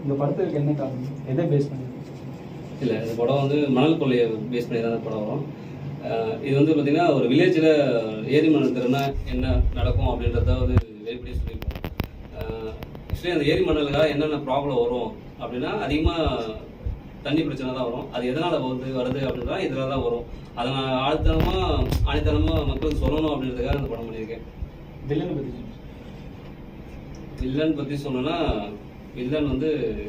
இந்த படத்துக்கு என்ன காரணம் எதை பேஸ் பண்ணி இல்லை இந்த படம் வந்து மணல் கொள்ளையை பேஸ் பண்ணி தான் இந்த படம் வரும் அஹ் இது வந்து பார்த்தீங்கன்னா ஒரு வில்லேஜில் ஏரி மணல் திறனா என்ன நடக்கும் அப்படின்றத வந்து வெளிப்படையாக சொல்லியிருக்கோம் ஆக்சுவலி அந்த ஏரி மணலுக்காக என்னென்ன ப்ராப்ளம் வரும் அப்படின்னா அதிகமாக தண்ணி பிரச்சனை தான் வரும் அது எதனால் வந்து வருது அப்படின்றா இதில் தான் வரும் அதை நான் ஆழ்த்தனமாக ஆணித்தனமாக மக்களுக்கு சொல்லணும் அப்படின்றதுக்காக இந்த படம் பண்ணியிருக்கேன் வில்லனை பற்றி சொல்லுங்க. வில்லன் பற்றி சொல்லணும்னா வில்லன் வந்து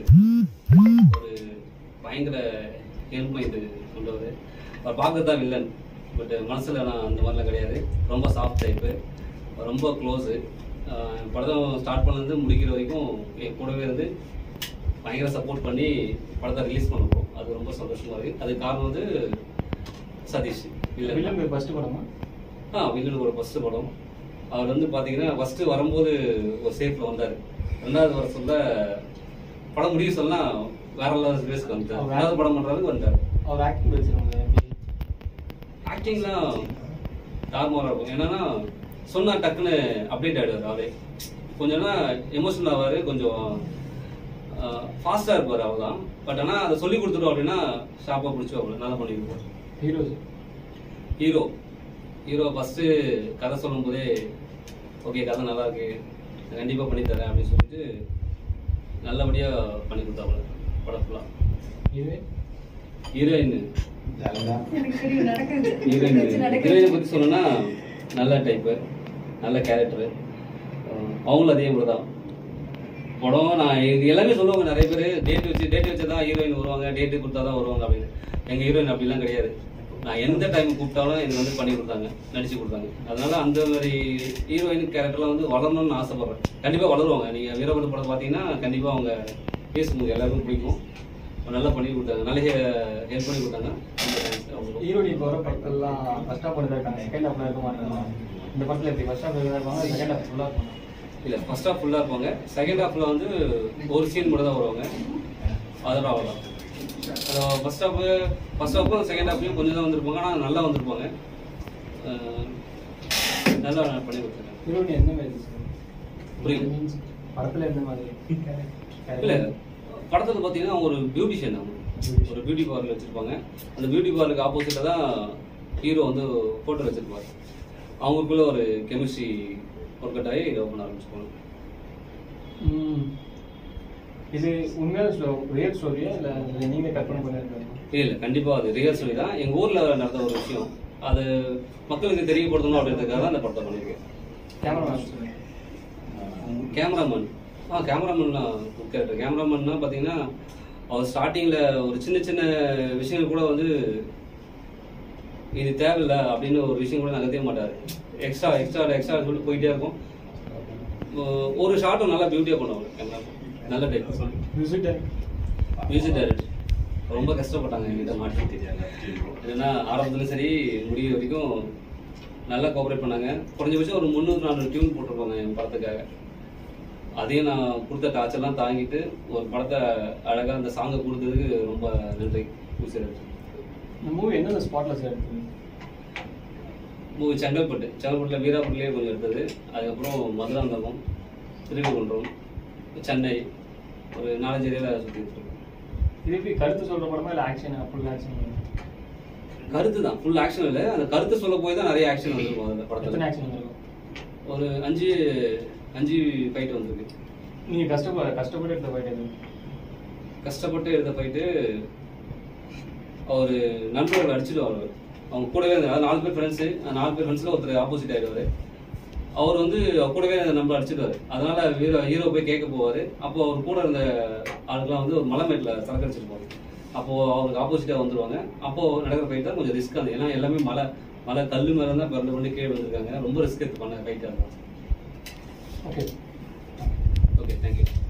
ஒரு பயங்கர ஹெல்ப் மைண்டு கொண்டவர் அவர் பார்க்க தான் வில்லன் பட் மனசில் நான் அந்த மாதிரிலாம் கிடையாது ரொம்ப சாஃப்ட் டைப்பு ரொம்ப க்ளோஸு படம் ஸ்டார்ட் பண்ணது முடிக்கிற வரைக்கும் என் கூடவே இருந்து பயங்கர சப்போர்ட் பண்ணி படத்தை ரிலீஸ் பண்ணுறோம் அது ரொம்ப சந்தோஷமாக இருக்குது அதுக்கு காரணம் வந்து சதீஷ் வில்லன் வில்லன் போய் ஃபர்ஸ்ட் படமா ஆ வில்லனுக்கு ஒரு ஃபர்ஸ்ட் படம் அவர் வந்து பார்த்தீங்கன்னா ஃபர்ஸ்ட் வரும்போது ஒரு சேஃப்ல வந்தார் ரெண்டாவது வர சொல்ல படம் முடிய சொல்ல வேற லெவல் ஸ்பேஸ்க்கு வந்துட்டார் அவர் ரெண்டாவது படம் பண்றதுக்கு வந்தார் அவர் ஆக்டிங் வச்சிருவாங்க எப்படி ஆக்டிங்லாம் தார்மாரா இருக்கும் என்னன்னா சொன்னா டக்குன்னு அப்டேட் ஆயிடுவார் அவரே கொஞ்சம்னா எமோஷனல் ஆவாரு கொஞ்சம் ஃபாஸ்டா இருப்பார் அவர்தான் பட் ஆனா அதை சொல்லி கொடுத்துட்டோம் அப்படின்னா ஷாப்பா பிடிச்சி அவர் நல்லா பண்ணிருப்பார் ஹீரோஸ் ஹீரோ ஹீரோ ஃபஸ்ட்டு கதை சொல்லும்போதே ஓகே கதை நல்லா இருக்கு நான் கண்டிப்பாக பண்ணி தரேன் அப்படின்னு சொல்லிட்டு நல்லபடியாக பண்ணி கொடுத்தாப்புல படம் ஃபுல்லாக இது ஹீரோயின் எனக்கு தெரியும் நடக்குது ஹீரோயின் வச்சு நடக்குது. ஹீரோயினை பற்றி சொல்லணும்னா நல்ல டைப்பு நல்ல கேரக்டரு அவங்களும் அதே மாதிரி தான் படம் நான் இது எல்லாமே சொல்லுவாங்க நிறைய பேர் டேட் வச்சு டேட் வச்சு தான் ஹீரோயின் வருவாங்க டேட்டு கொடுத்தா தான் வருவாங்க அப்படின்னு எங்கள் ஹீரோயின் அப்படிலாம் கிடையாது நான் எந்த டைம் கூப்பிட்டாலும் எனக்கு வந்து பண்ணி கொடுத்தாங்க நடிச்சு கொடுத்தாங்க அதனால அந்த மாதிரி ஹீரோயின் கேரக்டர்லாம் வந்து வளரணும்னு ஆசைப்படுறேன் கண்டிப்பாக வளருவாங்க நீங்கள் வீரபட்டு படம் பார்த்தீங்கன்னா கண்டிப்பாக அவங்க பேசும்போது எல்லாருக்கும் பிடிக்கும் நல்லா பண்ணி கொடுத்தாங்க நல்ல ஹெல்ப் பண்ணி கொடுத்தாங்க ரொம்ப thanks அவங்களுக்கும். ஹீரோடி இப்போ வர படத்தெல்லாம் ஃபர்ஸ்ட் ஹாஃப் தான் இருக்காங்க செகண்ட் ஹாஃப்ல இருக்க மாட்டாங்க இந்த படத்துல எப்படி ஃபர்ஸ்ட் ஹாஃப் இருப்பாங்க செகண்ட் ஹாஃப் ஃபுல்லாக இருப்பாங்க இல்ல ஃபர்ஸ்ட் ஹாஃப் ஃபுல்லா இருப்பாங்க செகண்ட் ஹாஃப்ல வந்து ஒரு சீன் மட்டும் தான் வருவாங்க அதெல்லாம் அவ்வளோதான் ஃபர்ஸ்ட் ஹாஃப் ஃபர்ஸ்ட் ஹாஃப்பும் செகண்ட் ஹாஃப்லையும் கொஞ்சம் தான் வந்திருப்பாங்க ஆனால் நல்லா வந்திருப்பாங்க அஹ் நல்லா பண்ணி கொடுத்துருக்காங்க ஹீரோடி எந்த மாதிரி புரியல. மீன்ஸ் படத்துல எந்த மாதிரி இல்ல படத்துல பார்த்தீங்கன்னா அவங்க ஒரு பியூட்டிஷியன் அவங்க ஒரு பியூட்டி பார்லர் வச்சிருப்பாங்க அந்த பியூட்டி பார்லருக்கு ஆப்போசிட்டில் தான் ஹீரோ வந்து ஃபோட்டோ வச்சிருப்பாரு அவங்களுக்குள்ள ஒரு கெமிஸ்ட்ரி ஒர்க் அவுட் ஆகி லவ் பண்ண ஆரம்பிச்சுப்பாங்க ம். இது உண்மையான ஸ்டோ ரியல் ஸ்டோரியா இல்லை இதை நீங்க கற்பனை பண்ணிருக்கீங்க இல்ல இல்ல கண்டிப்பா அது ரியல் ஸ்டோரி தான் எங்க ஊர்ல நடந்த ஒரு விஷயம் அது மக்களுக்கு தெரியப்படுத்தணும் அப்படின்றதுக்காக தான் அந்த படத்தை பண்ணியிருக்கேன் கேமரா சொல்லுங்க கேமராமேன் ஆ கேமராமேன்லாம் கேரக்டர் கேமராமேன்னா பார்த்தீங்கன்னா அவர் ஸ்டார்டிங்கில் ஒரு சின்ன சின்ன விஷயங்கள் கூட வந்து இது தேவையில்ல அப்படின்னு ஒரு விஷயம் கூட நகர்த்தவே மாட்டார் எக்ஸ்ட்ரா எக்ஸ்ட்ரா எக்ஸ்ட்ரா சொல்லிட்டு போயிட்டே இருக்கும் ஒ- ஒரு ஷாட்டும் நல்லா பியூட்டியாக பண்ணுவாங்க கேமராமேன் நல்ல டைப் விசிட்டர் மியூசிக் டைரக்டர் ரொம்ப கஷ்டப்பட்டாங்க என்கிட்ட மாட்டிக்கிட்டு ஏன்னா ஆரம்பத்துலையும் சரி முடிய வரைக்கும் நல்லா கோஆப்ரேட் பண்ணாங்க குறைஞ்சபட்சம் ஒரு முந்நூறு நானூறு டியூன் போட்டிருப்பாங்க என் படத்துக்காக அதையும் நான் கொடுத்த டார்ச்சர்லாம் தாங்கிட்டு ஒரு படத்தை அழகாக அந்த சாங்கை கொடுத்ததுக்கு ரொம்ப நன்றி மியூசிக் டைரக்டர் இந்த மூவி எந்தெந்த ஸ்பாட்ல சார் எடுத்தீங்க மூவி செங்கல்பட்டு செங்கல்பட்டில் வீராபுரிலேயே கொஞ்சம் எடுத்தது அதுக்கப்புறம் மதுராந்தகம் திருவிகுன்றம் சென்னை ஒரு நாலஞ்சு ஏரியாவில் சுற்றிட்டு இருக்கோம் இது எப்படி கருத்து சொல்ற படமா இல்லை ஆக்ஷன் ஃபுல் ஆக்ஷன் கருத்து தான் ஃபுல் ஆக்ஷன் இல்லை அந்த கருத்து சொல்ல போய் தான் நிறைய ஆக்ஷன் வந்திருக்கும் அந்த எத்தனை படத்தில் ஆக்ஷன் வந்திருக்கும் ஒரு அஞ்சு அஞ்சு ஃபைட் வந்திருக்கு நீங்க கஷ்டப்பட கஷ்டப்பட்டு எடுத்த ஃபைட் எது கஷ்டப்பட்டு எடுத்த ஃபைட்டு அவர் நண்பர்கள் அடிச்சுடுவார் அவர் அவங்க கூடவே இருந்தார் அதாவது நாலு பேர் ஃப்ரெண்ட்ஸு நாலு பேர் ஃப்ரெண்ட்ஸில் ஒருத்தர் ஆப்போசிட் ஆகிடுவார் அவர் வந்து அவர் கூடவே அந்த நம்பர் அடிச்சிடுவார் அதனால ஹீரோ ஹீரோ போய் கேட்க போவார் அப்போ அவர் கூட இருந்த ஆளுக்கெல்லாம் வந்து ஒரு மலைமேட்டில் சரக்கு அடிச்சிருப்பாங்க அப்போ அவருக்கு ஆப்போசிட்டாக வந்துருவாங்க அப்போ நடக்கிற ஃபைட் தான் கொஞ்சம் ரிஸ்க் அது ஏன்னா எல்லாமே மலை மலை கல் மேலே தான் பிறந்து பண்ணி கீழே வந்திருக்காங்க ரொம்ப ரிஸ்க் எடுத்து பண்ண ஃபைட்டாக இருக்கும் ஓகே ஓகே தேங்க்யூ